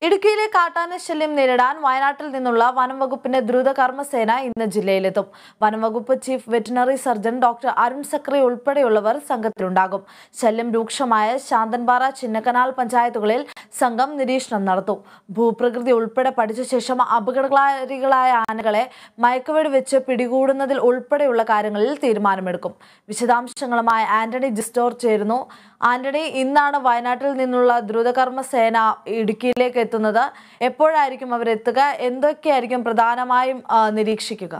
ഇടുക്കിയിലെ കാട്ടാന ശല്യം നേരിടാൻ വയനാട്ടിൽ നിന്നുള്ള വനം വകുപ്പിന്റെ ദ്രുത കർമ്മസേന ഇന്ന് ജില്ലയിലെത്തും വനം വകുപ്പ് chief veterinary surgeon doctor Arun സക്രി ഉൾപ്പെടെയുള്ളവർ സംഘത്തിലുണ്ടാകും ശല്യം രൂക്ഷമായ ശാന്തൻപാറ ചിന്നക്കനാൽ പഞ്ചായത്തുകളിൽ സംഘം നിരീക്ഷണം നടത്തും ഭൂപ്രകൃതി ഉൾപ്പെടെ പഠിച്ച ശേഷം അപകടകാരികളായ ആനകളെ മയക്കുവെടി വെച്ച് പിടികൂടുന്നതിൽ ഉൾപ്പെടെയുള്ള കാര്യങ്ങളിൽ തീരുമാനമെടുക്കും വിശദാംശങ്ങളുമായി ആന്റണി ജിസ്റ്റോർ ചേരുന്നു ആന്റണി ഇന്നാണ് വയനാട്ടിൽ നിന്നുള്ള ദ്രുതകർമ്മ സേന ഇടുക്കിയിലേക്ക് എത്തുന്നത് എപ്പോഴായിരിക്കും അവരെത്തുക എന്തൊക്കെയായിരിക്കും പ്രധാനമായും ആ, നിരീക്ഷിക്കുക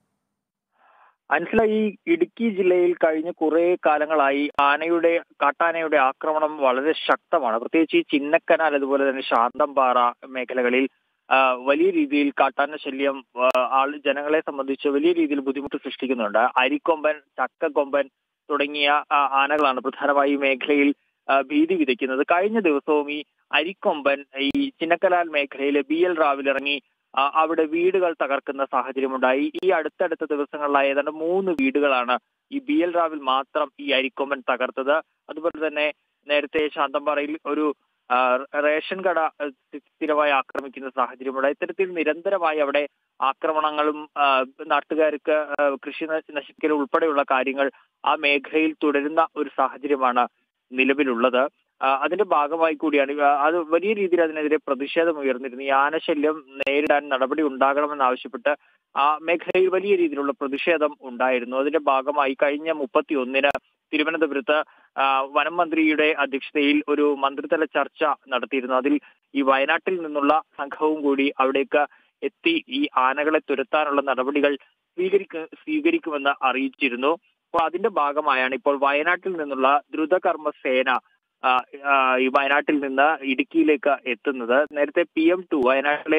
അൻസില ഈ ഇടുക്കി ജില്ലയിൽ കഴിഞ്ഞ കുറെ കാലങ്ങളായി ആനയുടെ കാട്ടാനയുടെ ആക്രമണം വളരെ ശക്തമാണ് പ്രത്യേകിച്ച് ഈ ചിന്നക്കനാൽ അതുപോലെ തന്നെ ശാന്തംപാറ മേഖലകളിൽ ആ, വലിയ രീതിയിൽ കാട്ടാന ശല്യം ആ, ആൾ ജനങ്ങളെ സംബന്ധിച്ച് വലിയ രീതിയിൽ ബുദ്ധിമുട്ട് സൃഷ്ടിക്കുന്നുണ്ട് അരിക്കൊമ്പൻ ചക്കക്കൊമ്പൻ തുടങ്ങിയ ആ, ആനകളാണ് പ്രധാനമായും ഈ മേഖലയിൽ ആ, ഭീതി വിതയ്ക്കുന്നത് കഴിഞ്ഞ ദിവസവും ഈ അരിക്കൊമ്പൻ ഈ ചിന്നക്കലാൽ മേഖലയിലെ ബി എൽ റാവിലിറങ്ങി ആ, അവിടെ വീടുകൾ തകർക്കുന്ന സാഹചര്യമുണ്ടായി ഈ അടുത്തടുത്ത ദിവസങ്ങളിലായി ഏതാണ്ട് മൂന്ന് വീടുകളാണ് ഈ ബി എൽ റാവിൽ മാത്രം ഈ അരിക്കൊമ്പൻ തകർത്തത് അതുപോലെ തന്നെ നേരത്തെ ശാന്തമ്പാറയിൽ ഒരു ആ, റേഷൻ കട ആ, സ്ഥി- സ്ഥിരമായി ആക്രമിക്കുന്ന സാഹചര്യമുണ്ടായി ഇത്തരത്തിൽ നിരന്തരമായി അവിടെ ആക്രമണങ്ങളും ആ, നാട്ടുകാർക്ക് ആ, കൃഷി നശ- നശിക്കൽ ഉൾപ്പെടെയുള്ള കാര്യങ്ങൾ ആ മേഖലയിൽ തുടരുന്ന ഒരു സാഹചര്യമാണ് നിലവിലുള്ളത് ആ, അതിന്റെ ഭാഗമായി കൂടിയാണ് ഇവ- അത് വലിയ രീതിയിൽ അതിനെതിരെ പ്രതിഷേധം ഉയർന്നിരുന്നു ഈ ആനശല്യം നേരിടാൻ നടപടി ഉണ്ടാകണമെന്നാവശ്യപ്പെട്ട് ആ മേഖലയിൽ വലിയ രീതിയിലുള്ള പ്രതിഷേധം ഉണ്ടായിരുന്നു അതിന്റെ ഭാഗമായി കഴിഞ്ഞ മുപ്പത്തി ഒന്നിന് തിരുവനന്തപുരത്ത് ആ, വനം മന്ത്രിയുടെ അധ്യക്ഷതയിൽ ഒരു മന്ത്രിതല ചർച്ച നടത്തിയിരുന്നു അതിൽ ഈ വയനാട്ടിൽ നിന്നുള്ള സംഘവും കൂടി അവിടേക്ക് എത്തി ഈ ആനകളെ തുരത്താനുള്ള നടപടികൾ സ്വീകരിക്ക സ്വീകരിക്കുമെന്ന് അറിയിച്ചിരുന്നു അപ്പോൾ അതിന്റെ ഭാഗമായാണ് ഇപ്പോൾ വയനാട്ടിൽ നിന്നുള്ള ദ്രുതകർമ്മ സേന ആ, ആ, ഈ വയനാട്ടിൽ നിന്ന് ഇടുക്കിയിലേക്ക് എത്തുന്നത് നേരത്തെ പി എം ടു വയനാട്ടിലെ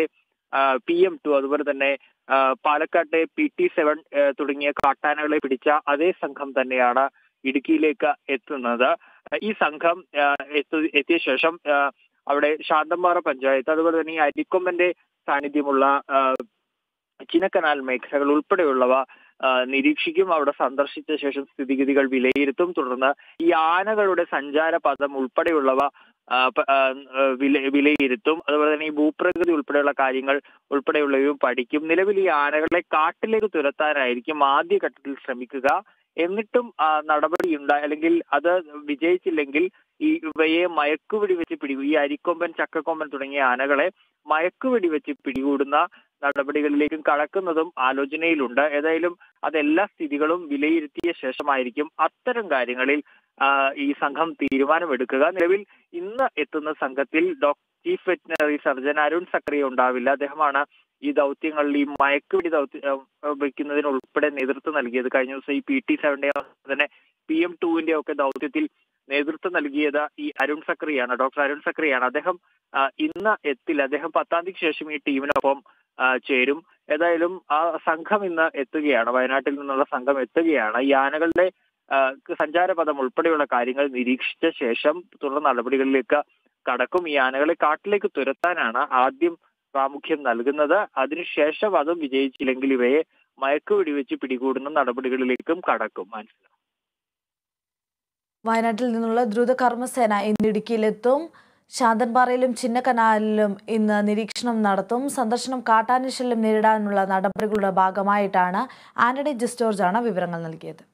പി എം ടു അതുപോലെ തന്നെ ആ, പാലക്കാട്ടെ പി ടി സെവൻ തുടങ്ങിയ കാട്ടാനകളെ പിടിച്ച അതേ സംഘം തന്നെയാണ് ഇടുക്കിയിലേക്ക് എത്തുന്നത് ഈ സംഘം ആ, എത്തു- എത്തിയ ശേഷം ആ, അവിടെ ശാന്തമ്പാറ പഞ്ചായത്ത് അതുപോലെ തന്നെ ഈ അരിക്കൊമ്പന്റെ സാന്നിധ്യമുള്ള ആ, ചിന്നക്കനാൽ മേഖലകൾ ഉൾപ്പെടെയുള്ളവ ആ, നിരീക്ഷിക്കും അവിടെ സന്ദർശിച്ച ശേഷം സ്ഥിതിഗതികൾ വിലയിരുത്തും തുടർന്ന് ഈ ആനകളുടെ സഞ്ചാര പദം ഉൾപ്പെടെയുള്ളവ ആ, പ- ആ, വില വിലയിരുത്തും അതുപോലെ തന്നെ ഈ ഭൂപ്രകൃതി ഉൾപ്പെടെയുള്ള കാര്യങ്ങൾ ഉൾപ്പെടെയുള്ളവയും പഠിക്കും നിലവിൽ ഈ ആനകളെ കാട്ടിലേക്ക് തുരത്താനായിരിക്കും ആദ്യഘട്ടത്തിൽ ശ്രമിക്കുക എന്നിട്ടും ആ, നടപടി ഉണ്ടായി അല്ലെങ്കിൽ അത് വിജയിച്ചില്ലെങ്കിൽ ഈ ഇവയെ മയക്കുവെടി വെച്ച് പിടികൂടി ഈ അരിക്കൊമ്പൻ ചക്കക്കൊമ്പൻ തുടങ്ങിയ ആനകളെ മയക്കുവെടി വെച്ച് പിടികൂടുന്ന നടപടികളിലേക്കും കടക്കുന്നതും ആലോചനയിലുണ്ട് ഏതായാലും അതെല്ലാ സ്ഥിതികളും വിലയിരുത്തിയ ശേഷമായിരിക്കും അത്തരം കാര്യങ്ങളിൽ ആ, ഈ സംഘം തീരുമാനമെടുക്കുക നിലവിൽ ഇന്ന് എത്തുന്ന സംഘത്തിൽ doctor chief veterinary surgeon Arun Zacharia ഉണ്ടാവില്ല അദ്ദേഹമാണ് ഈ ദൗത്യങ്ങളിൽ ഈ മയക്കുവെടി ദൗത്യം വയ്ക്കുന്നതിന് ഉൾപ്പെടെ നേതൃത്വം നൽകിയത് കഴിഞ്ഞ ദിവസം ഈ പി ടി സെവന്റെ തന്നെ പി എം ടുവിന്റെ ഒക്കെ ദൗത്യത്തിൽ നേതൃത്വം നൽകിയത് ഈ അരുൺ സക്രിയാണ് ഡോക്ടർ അരുൺ സക്രിയാണ് അദ്ദേഹം ആ, ഇന്ന് എത്തില്ല അദ്ദേഹം പത്താം തീയതിക്ക് ശേഷം ഈ ടീമിനൊപ്പം ആ, ചേരും ഏതായാലും ആ സംഘം ഇന്ന് എത്തുകയാണ് വയനാട്ടിൽ നിന്നുള്ള സംഘം എത്തുകയാണ് ഈ ആനകളുടെ ആ, സഞ്ചാരപഥം ഉൾപ്പെടെയുള്ള കാര്യങ്ങൾ നിരീക്ഷിച്ച ശേഷം തുടർ നടപടികളിലേക്ക് കടക്കും ഈ ആനകളെ കാട്ടിലേക്ക് തുരത്താനാണ് ആദ്യം പ്രാമുഖ്യം നൽകുന്നത് അതിനുശേഷം അതും വിജയിച്ചില്ലെങ്കിൽ ഇവയെ മയക്കുവെടി വെച്ച് പിടികൂടുന്ന നടപടികളിലേക്കും കടക്കും മനസ്സിലാവും വയനാട്ടിൽ നിന്നുള്ള ദ്രുത കർമ്മസേന ഇന്ന് ഇടുക്കിയിലെത്തും ശാന്തൻപാറയിലും ചിന്നക്കനാലിലും ഇന്ന് നിരീക്ഷണം നടത്തും സന്ദർശനം കാട്ടാന ശല്യം നേരിടാനുള്ള നടപടികളുടെ ഭാഗമായിട്ടാണ് ആന്റണി ജിസ്റ്റോർജാണ് വിവരങ്ങൾ നൽകിയത്